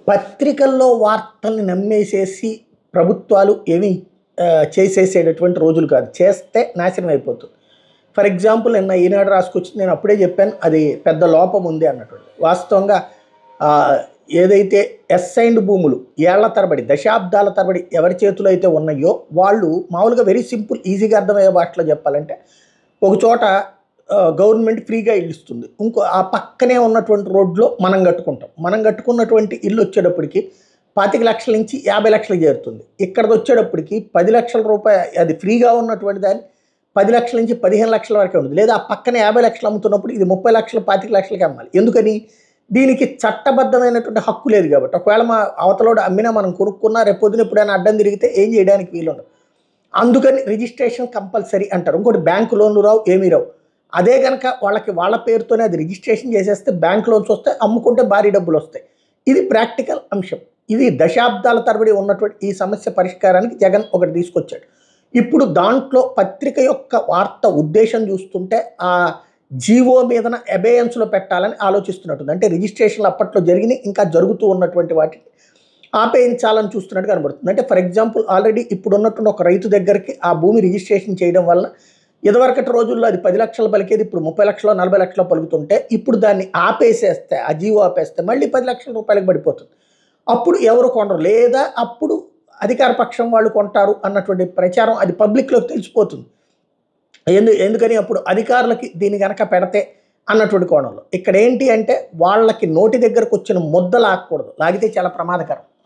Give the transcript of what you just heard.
పత్రికల్లో వార్తల్ని నమ్మేసేసి ప్రభుత్వాలు ఏమీ ఆ, చేసేసేటటువంటి రోజులు కాదు చేస్తే నాశనం అయిపోతుంది ఫర్ ఎగ్జాంపుల్ నిన్న ఈనాడు రాసుకొచ్చి నేను అప్పుడే చెప్పాను అది పెద్ద లోపం ఉంది అన్నటువంటి వాస్తవంగా ఆ, ఏదైతే ఎస్సైన్డ్ భూములు ఏళ్ల తరబడి దశాబ్దాల తరబడి ఎవరి చేతిలో అయితే ఉన్నాయో వాళ్ళు మామూలుగా వెరీ సింపుల్ ఈజీగా అర్థమయ్యే భాషలో చెప్పాలంటే ఒక చోట గవర్నమెంట్ ఫ్రీగా ఇల్లు ఇస్తుంది ఇంకో ఆ పక్కనే ఉన్నటువంటి రోడ్లో మనం కట్టుకుంటాం మనం కట్టుకున్నటువంటి ఇల్లు వచ్చేటప్పటికి పాతిక లక్షల నుంచి యాభై లక్షలకు చేరుతుంది ఇక్కడికి వచ్చేటప్పటికి పది లక్షల రూపాయలు అది ఫ్రీగా ఉన్నటువంటి దాన్ని పది లక్షల నుంచి పదిహేను లక్షల వరకే ఉంటుంది లేదా ఆ పక్కన యాభై లక్షలు అమ్ముతున్నప్పుడు ఇది ముప్పై లక్షలు పాతిక లక్షలకి అమ్మాలి ఎందుకని దీనికి చట్టబద్ధమైనటువంటి హక్కు లేదు కాబట్టి ఒకవేళ మా అవతలోడు అమ్మినా మనం కొనుక్కున్నా రేపు పొద్దున ఎప్పుడైనా అడ్డం తిరిగితే ఏం చేయడానికి వీలుండదు అందుకని రిజిస్ట్రేషన్ కంపల్సరీ అంటారు ఇంకోటి బ్యాంకు లోన్లు రావు ఏమీ రావు అదే కనుక వాళ్ళకి వాళ్ళ పేరుతోనే అది రిజిస్ట్రేషన్ చేసేస్తే బ్యాంక్ లోన్స్ వస్తాయి అమ్ముకుంటే భారీ డబ్బులు వస్తాయి ఇది ప్రాక్టికల్ అంశం ఇది దశాబ్దాల తరబడి ఉన్నటువంటి ఈ సమస్య పరిష్కారానికి జగన్ ఒకటి తీసుకొచ్చాడు ఇప్పుడు దాంట్లో పత్రిక యొక్క వార్త ఉద్దేశం చూస్తుంటే ఆ జీవో మీదన అబేయన్స్లో పెట్టాలని ఆలోచిస్తున్నట్టుంది అంటే రిజిస్ట్రేషన్లు అప్పట్లో జరిగినాయి ఇంకా జరుగుతూ ఉన్నటువంటి వాటిని ఆపేయించాలని చూస్తున్నట్టు కనబడుతుంది అంటే ఫర్ ఎగ్జాంపుల్ ఆల్రెడీ ఇప్పుడు ఉన్నటువంటి ఒక రైతు దగ్గరికి ఆ భూమి రిజిస్ట్రేషన్ చేయడం వలన ఇదివరకటి రోజుల్లో అది పది లక్షలు పలికేది ఇప్పుడు ముప్పై లక్షలు నలభై లక్షలు పలుకుతుంటే ఇప్పుడు దాన్ని ఆపేసేస్తే ఆ జీవో ఆపేస్తే మళ్ళీ పది లక్షల రూపాయలకు పడిపోతుంది అప్పుడు ఎవరు కొనరు లేదా అప్పుడు అధికార పక్షం వాళ్ళు కొంటారు అన్నటువంటి ప్రచారం అది పబ్లిక్లోకి తెలిసిపోతుంది ఎందు ఎందుకని అప్పుడు అధికారులకి దీన్ని కనుక పెడితే అన్నటువంటి కోణంలో ఇక్కడ ఏంటి అంటే వాళ్ళకి నోటి దగ్గరకు వచ్చిన ముద్ద లాగకూడదు లాగితే చాలా ప్రమాదకరం